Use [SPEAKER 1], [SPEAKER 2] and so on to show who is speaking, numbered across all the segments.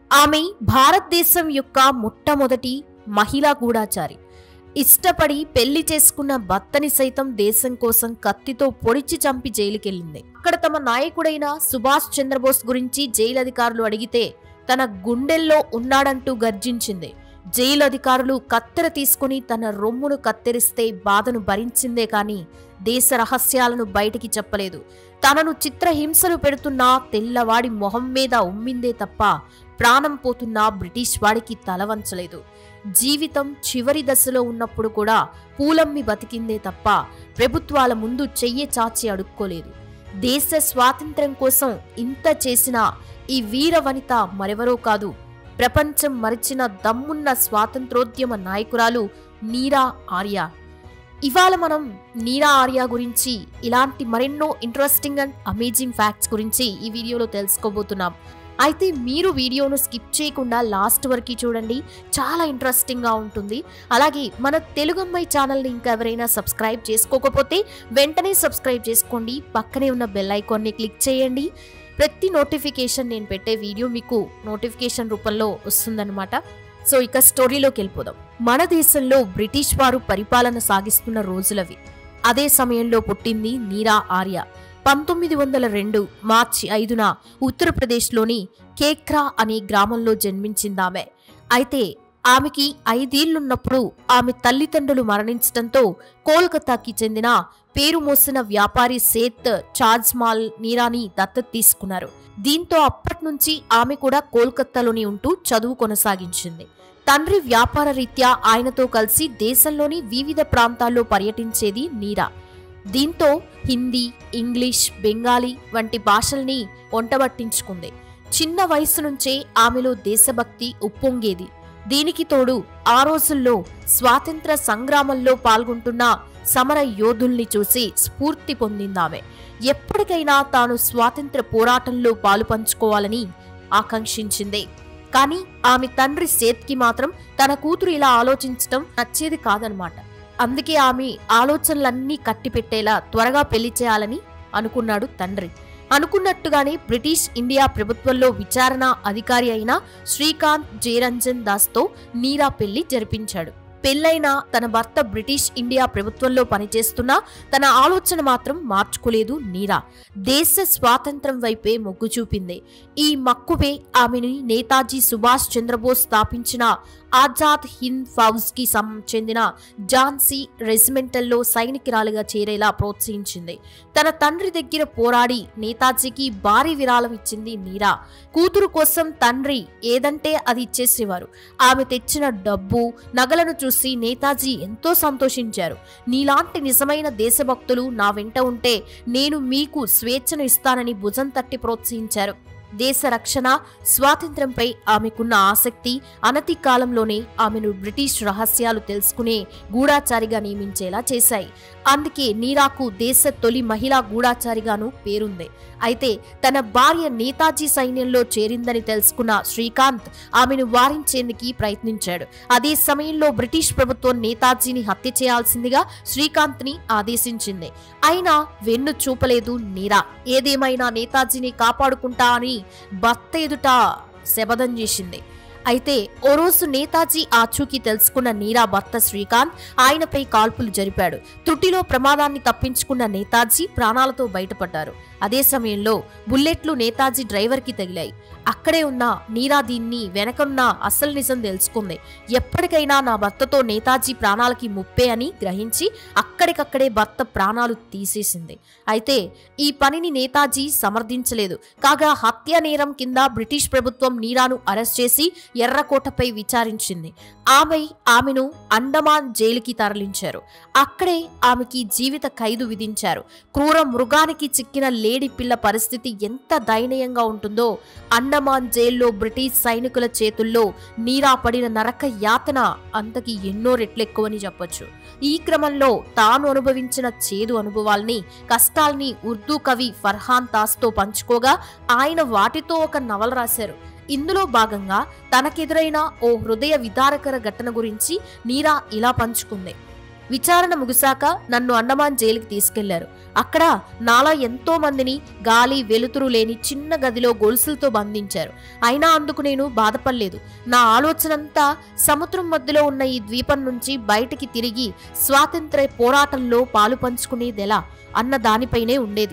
[SPEAKER 1] ఆమె భారతదేశం యొక్క మొట్టమొదటి మహిళా గూఢాచారి ఇష్టపడి పెళ్లి చేసుకున్న భర్తని సైతం దేశం కోసం కత్తితో పొడిచి చంపి జైలుకెళ్ళింది అక్కడ తమ నాయకుడైన సుభాష్ చంద్రబోస్ గురించి జైలు అధికారులు అడిగితే తన గుండెల్లో ఉన్నాడంటూ గర్జించింది జైలు అధికారులు కత్తెర తీసుకుని తన రొమ్మును కత్తిరిస్తే బాధను భరించిందే కాని దేశ రహస్యాలను బయటికి చెప్పలేదు తనను చిత్రహింసలు పెడుతున్న తెల్లవాడి మొహం మీద ఉమ్మిందే తప్ప ప్రాణం పోతున్న బ్రిటిష్ వాడికి తల వంచలేదు జీవితం చివరి దశలో ఉన్నప్పుడు కూడా పూలమ్మి బతికిందే తప్ప ప్రభుత్వాల ముందు చెయ్యి చాచి అడుక్కోలేదు దేశ స్వాతంత్ర్యం కోసం ఇంత చేసిన ఈ వీర వనిత మరెవరో కాదు ప్రపంచం మరిచిన దమ్మున్న స్వాతంత్రోద్యమ నాయకురాలు నీరా ఆర్య ఇవాళ మనం నీరా ఆర్య గురించి ఇలాంటి మరెన్నో ఇంట్రెస్టింగ్ అండ్ అమేజింగ్ ఫ్యాక్ట్స్ గురించి ఈ వీడియోలో తెలుసుకోబోతున్నాం అయితే మీరు వీడియోను స్కిప్ చేయకుండా లాస్ట్ వరకు చూడండి చాలా ఇంట్రెస్టింగ్గా ఉంటుంది అలాగే మన తెలుగు అమ్మాయి ఛానల్ని ఇంకా ఎవరైనా సబ్స్క్రైబ్ చేసుకోకపోతే వెంటనే సబ్స్క్రైబ్ చేసుకోండి పక్కనే ఉన్న బెల్ ఐకాన్ని క్లిక్ చేయండి ప్రతి నోటిఫికేషన్ నేను పెట్టే వీడియో మీకు నోటిఫికేషన్ రూపంలో వస్తుందన్నమాట సో ఇక స్టోరీలోకి వెళ్ళిపోదాం మన దేశంలో బ్రిటిష్ వారు పరిపాలన సాగిస్తున్న రోజులవి అదే సమయంలో పుట్టింది నీరా ఆర్య పంతొమ్మిది వందల రెండు మార్చి ఐదున ఉత్తరప్రదేశ్లోని కేక్రా అనే గ్రామంలో జన్మించిందామె అయితే ఆమెకి ఐదేళ్లున్నప్పుడు ఆమె తల్లిదండ్రులు మరణించడంతో కోల్కతాకి చెందిన పేరు మోసిన వ్యాపారి సేత్ చార్జ్మాల్ నీరాని దత్తత తీసుకున్నారు దీంతో అప్పటి నుంచి ఆమె కూడా కోల్కతాలోనే ఉంటూ చదువు కొనసాగించింది తండ్రి వ్యాపార రీత్యా ఆయనతో కలిసి దేశంలోని వివిధ ప్రాంతాల్లో పర్యటించేది నీరా దీంతో హిందీ ఇంగ్లీష్ బెంగాలీ వంటి భాషల్ని వంటబట్టించుకుంది చిన్న వయసు నుంచే ఆమెలో దేశభక్తి ఉప్పొంగేది దీనికి తోడు ఆ రోజుల్లో స్వాతంత్ర సంగ్రామంలో పాల్గొంటున్న సమర యోధుల్ని చూసి స్ఫూర్తి పొందిందామె ఎప్పటికైనా తాను స్వాతంత్ర పోరాటంలో పాలు పంచుకోవాలని ఆకాంక్షించింది కానీ ఆమె తండ్రి సేత్కి మాత్రం తన కూతురు ఇలా ఆలోచించటం నచ్చేది కాదనమాట అందుకే ఆమె ఆలోచనలన్నీ కట్టిపెట్టేలా త్వరగా పెళ్లి చేయాలని అనుకున్నాడు తండ్రి అనుకున్నట్టుగానే బ్రిటిష్ ఇండియా ప్రభుత్వంలో విచారణ అధికారి అయిన శ్రీకాంత్ జయరంజన్ దాస్తో నీరా పెళ్లి జరిపించాడు పెళ్లైన తన భర్త బ్రిటిష్ ఇండియా ప్రభుత్వంలో పనిచేస్తున్నా తన ఆలోచన మాత్రం మార్చుకోలేదు నీరా దేశ స్వాతంత్రం వైపే మొగ్గు చూపింది ఈ మక్కువే ఆమెని నేతాజీ సుభాష్ చంద్రబోస్ స్థాపించిన ఆజాద్ హింద్ ఫౌజ్ కి చెందిన ఝాన్సీ రెజిమెంటల్లో సైనికురాలుగా చేరేలా ప్రోత్సహించింది తన తండ్రి దగ్గర పోరాడి నేతాజీకి భారీ విరాళం ఇచ్చింది నీరా కూతురు కోసం తండ్రి ఏదంటే అది ఇచ్చేసేవారు ఆమె తెచ్చిన డబ్బు నగలను చూసి నేతాజీ ఎంతో సంతోషించారు నీలాంటి నిజమైన దేశభక్తులు నా వెంట ఉంటే నేను మీకు స్వేచ్ఛను ఇస్తానని భుజం తట్టి ప్రోత్సహించారు దేశ రక్షణ స్వాతంత్ర్యంపై ఆమెకున్న ఆసక్తి అనతి కాలంలోనే ఆమెను బ్రిటిష్ రహస్యాలు తెలుసుకునే గూఢాచారిగా నియమించేలా చేశాయి అందుకే నీరాకు దేశ తొలి మహిళా గూఢాచారిగాను పేరుంది అయితే తన భార్య నేతాజీ సైన్యంలో చేరిందని తెలుసుకున్న శ్రీకాంత్ ఆమెను వారించేందుకు ప్రయత్నించాడు అదే సమయంలో బ్రిటిష్ ప్రభుత్వం నేతాజీని హత్య చేయాల్సిందిగా శ్రీకాంత్ని ఆదేశించింది అయినా వెన్ను చూపలేదు నీరా ఏదేమైనా నేతాజీని కాపాడుకుంటా అని భర్త ఎదుట శపథం చేసింది అయితే ఓ రోజు నేతాజీ ఆచూకీ తెలుసుకున్న నీరా భర్త శ్రీకాంత్ ఆయనపై కాల్పులు జరిపాడు త్రుటిలో ప్రమాదాన్ని తప్పించుకున్న నేతాజీ ప్రాణాలతో బయటపడ్డారు అదే సమయంలో బుల్లెట్లు నేతాజీ డ్రైవర్కి తగిలాయి అక్కడే ఉన్న నీరా దీన్ని వెనకన్న అసలు నిజం తెలుసుకుంది ఎప్పటికైనా నా భర్తతో నేతాజీ ప్రాణాలకి ముప్పే అని గ్రహించి అక్కడికక్కడే భర్త ప్రాణాలు తీసేసింది అయితే ఈ పనిని నేతాజీ సమర్థించలేదు కాగా హత్య నేరం కింద బ్రిటిష్ ప్రభుత్వం నీరాను అరెస్ట్ చేసి ఎర్రకోటపై విచారించింది ఆమె ఆమెను అండమాన్ జైలుకి తరలించారు అక్కడే ఆమెకి జీవిత ఖైదు విధించారు క్రూర మృగానికి చిక్కిన లేడి పిల్ల పరిస్థితి ఎంత దయనీయంగా ఉంటుందో అండమాన్ జైల్లో బ్రిటిష్ సైనికుల చేతుల్లో నీరా పడిన నరక యాతన అంతకి ఎన్నో రెట్లెక్కువని చెప్పొచ్చు ఈ క్రమంలో తాను అనుభవించిన చేదు అనుభవాల్ని కష్టాల్ని ఉర్దూ కవి ఫర్హాన్ తాస్తో పంచుకోగా ఆయన వాటితో ఒక నవల రాశారు ఇందులో భాగంగా తనకెదురైన ఓ హృదయ విదారకర ఘటన గురించి నీరా ఇలా పంచుకుంది విచారణ ముగిశాక నన్ను అండమాన్ జైలుకి తీసుకెళ్లారు అక్కడ నాలా ఎంతో మందిని గాలి వెలుతురు లేని చిన్న గదిలో గొలుసులతో బంధించారు అయినా అందుకు నేను బాధపడలేదు నా ఆలోచనంతా సముద్రం మధ్యలో ఉన్న ఈ ద్వీపం నుంచి బయటికి తిరిగి స్వాతంత్ర్య పోరాటంలో పాలు పంచుకునేదెలా అన్న దానిపైనే ఉండేది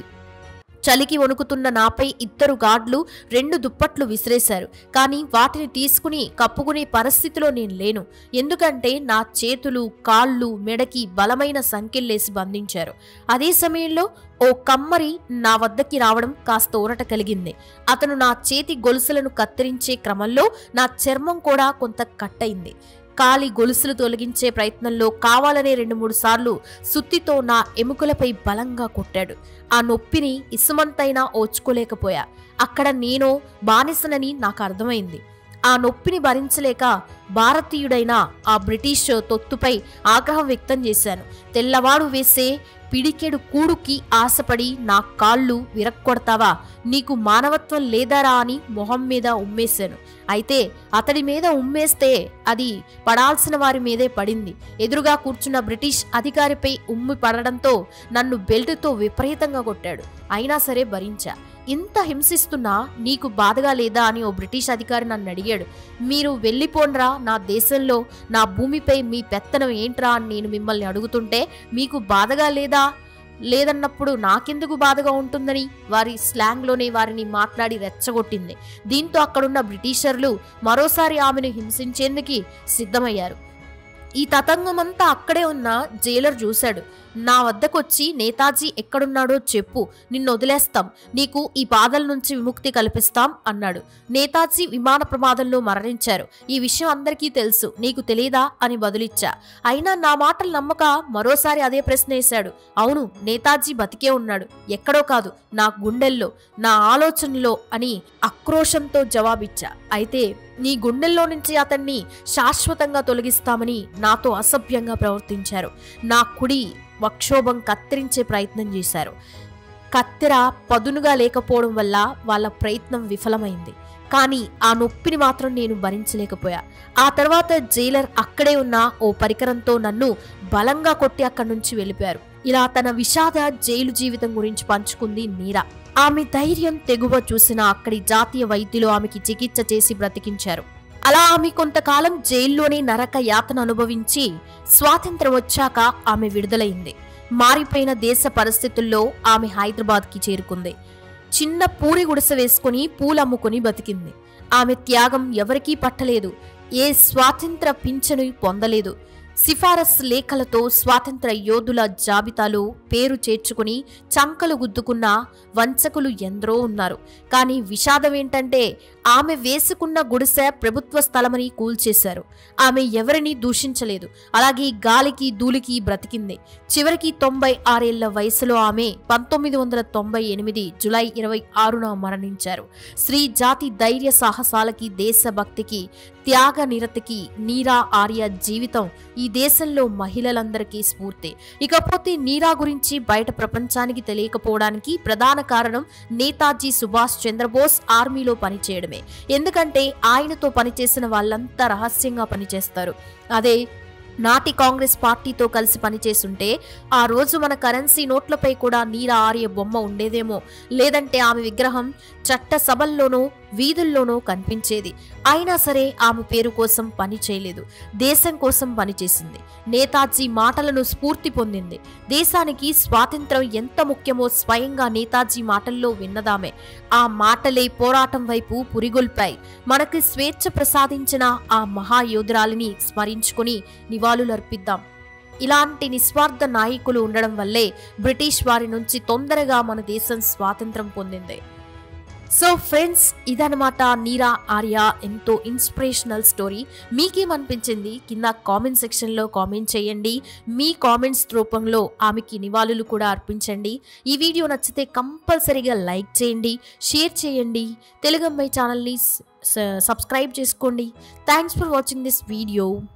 [SPEAKER 1] చలికి వణుకుతున్న నాపై ఇద్దరు గార్డులు రెండు దుప్పట్లు విసిరేశారు కానీ వాటిని తీసుకుని కప్పుకునే పరిస్థితిలో నేను లేను ఎందుకంటే నా చేతులు కాళ్ళు మెడకి బలమైన సంకెళ్ళేసి బంధించారు అదే సమయంలో ఓ కమ్మరి నా వద్దకి రావడం కాస్త ఊరట కలిగింది అతను నా చేతి గొలుసులను కత్తిరించే క్రమంలో నా చర్మం కూడా కొంత కట్టయింది కాలి గొలుసులు తొలగించే ప్రయత్నంలో కావాలనే రెండు మూడు సార్లు సుత్తితో నా ఎముకలపై బలంగా కొట్టాడు ఆ నొప్పిని ఇసుమంతైనా ఓర్చుకోలేకపోయా అక్కడ నేను బానిసనని నాకు అర్థమైంది ఆ నొప్పిని భరించలేక భారతీయుడైన ఆ బ్రిటిష్ తొత్తుపై ఆగ్రహం వ్యక్తం చేశాను తెల్లవాడు వేసే పిడికెడు కూడుకి ఆశపడి నా కాళ్ళు విరక్కొడతావా నీకు మానవత్వం లేదారా అని మొహం మీద ఉమ్మేశాను అయితే అతడి మీద ఉమ్మేస్తే అది పడాల్సిన వారి మీదే పడింది ఎదురుగా కూర్చున్న బ్రిటిష్ అధికారిపై ఉమ్మి పడడంతో నన్ను బెల్టుతో విపరీతంగా కొట్టాడు అయినా సరే భరించా ఇంత హింసిస్తున్నా నీకు బాధగా లేదా అని ఓ బ్రిటిష్ అధికారి నన్ను అడిగాడు మీరు వెళ్ళిపోండ్రా నా దేశంలో నా భూమిపై మీ పెత్తనం ఏంట్రా అని నేను మిమ్మల్ని అడుగుతుంటే మీకు బాధగా లేదా లేదన్నప్పుడు నాకెందుకు బాధగా ఉంటుందని వారి స్లాంగ్లోనే వారిని మాట్లాడి రెచ్చగొట్టింది దీంతో అక్కడున్న బ్రిటిషర్లు మరోసారి ఆమెను హింసించేందుకు సిద్ధమయ్యారు ఈ తతంగమంతా అక్కడే ఉన్న జైలర్ చూశాడు నా వద్దకొచ్చి నేతాజీ ఎక్కడున్నాడో చెప్పు నిన్ను వదిలేస్తాం నీకు ఈ బాధల నుంచి విముక్తి కల్పిస్తాం అన్నాడు నేతాజీ విమాన ప్రమాదంలో మరణించారు ఈ విషయం అందరికీ తెలుసు నీకు తెలియదా అని బదులిచ్చా అయినా నా మాటలు నమ్మక మరోసారి అదే ప్రశ్న వేశాడు అవును నేతాజీ బతికే ఉన్నాడు ఎక్కడో కాదు నా గుండెల్లో నా ఆలోచనలో అని ఆక్రోశంతో జవాబిచ్చా అయితే నీ గుండెల్లో నుంచి అతన్ని శాశ్వతంగా తొలగిస్తామని నాతో అసభ్యంగా ప్రవర్తించారు నా కుడి వక్షోభం కత్తిరించే ప్రయత్నం చేశారు కత్తెర పదునుగా లేకపోవడం వల్ల వాళ్ళ ప్రయత్నం విఫలమైంది కానీ ఆ నొప్పిని మాత్రం నేను భరించలేకపోయా ఆ తర్వాత జైలర్ అక్కడే ఉన్న ఓ పరికరంతో నన్ను బలంగా కొట్టి అక్కడి నుంచి వెళ్ళిపోయారు ఇలా తన విషాద జైలు జీవితం గురించి పంచుకుంది నీరా ఆమె ధైర్యం తెగువ చూసిన అక్కడి జాతీయ వైద్యులు ఆమెకి చికిత్స చేసి బ్రతికించారు అలా ఆమె కొంతకాలం జైల్లోనే నరక యాతన అనుభవించి స్వాతంత్రం వచ్చాక ఆమె విడుదలైంది మారిపోయిన దేశ పరిస్థితుల్లో ఆమె హైదరాబాద్కి చేరుకుంది చిన్న పూరి గుడిసె వేసుకుని పూలమ్ముకుని బతికింది ఆమె త్యాగం ఎవరికీ పట్టలేదు ఏ స్వాతంత్ర పింఛను పొందలేదు సిఫారసు లేఖలతో స్వాతంత్ర యోధుల జాబితాలో పేరు చేర్చుకుని చంకలు గుద్దుకున్న వంచకులు ఎందరో ఉన్నారు కానీ విషాదం ఏంటంటే ఆమె వేసుకున్న గుడిసె ప్రభుత్వ స్థలమని కూల్చేశారు ఆమె ఎవరిని దూషించలేదు అలాగే గాలికి ధూళికి బ్రతికింది చివరికి తొంభై ఆరేళ్ల వయసులో ఆమె పంతొమ్మిది వందల తొంభై ఎనిమిది జులై ఇరవై ఆరున మరణించారు స్త్రీ జాతి ధైర్య సాహసాలకి దేశభక్తికి త్యాగ నిరతికి నీరా ఆర్య జీవితం ఈ దేశంలో మహిళలందరికీ స్ఫూర్తి ఇకపోతే నీరా గురించి బయట ప్రపంచానికి తెలియకపోవడానికి ప్రధాన కారణం నేతాజీ సుభాష్ చంద్రబోస్ ఆర్మీలో పనిచేయడమే ఎందుకంటే ఆయనతో పనిచేసిన వాళ్ళంతా రహస్యంగా పనిచేస్తారు అదే నాటి కాంగ్రెస్ పార్టీతో కలిసి పనిచేస్తుంటే ఆ రోజు మన కరెన్సీ నోట్లపై కూడా నీరా ఆర్య బొమ్మ ఉండేదేమో లేదంటే ఆమె విగ్రహం చట్ట సభల్లోనూ వీధుల్లోనూ కనిపించేది అయినా సరే ఆమె పేరు కోసం పని చేయలేదు దేశం కోసం పనిచేసింది నేతాజీ మాటలను స్ఫూర్తి పొందింది దేశానికి స్వాతంత్రం ఎంత ముఖ్యమో స్వయంగా నేతాజీ మాటల్లో విన్నదామే ఆ మాటలే పోరాటం వైపు పురిగొల్పాయి మనకి స్వేచ్ఛ ప్రసాదించిన ఆ మహాయోధురాలిని స్మరించుకుని నివాళులర్పిద్దాం ఇలాంటి నిస్వార్థ నాయకులు ఉండడం వల్లే బ్రిటిష్ వారి నుంచి తొందరగా మన దేశం స్వాతంత్రం పొందింది సో ఫ్రెండ్స్ ఇదనమాట నీరా ఆర్య ఎంతో ఇన్స్పిరేషనల్ స్టోరీ మీకేమనిపించింది కింద కామెంట్ సెక్షన్లో కామెంట్ చేయండి మీ కామెంట్స్ రూపంలో ఆమెకి నివాళులు కూడా అర్పించండి ఈ వీడియో నచ్చితే కంపల్సరీగా లైక్ చేయండి షేర్ చేయండి తెలుగు అమ్మాయి ఛానల్ని సబ్స్క్రైబ్ చేసుకోండి thanks for watching this video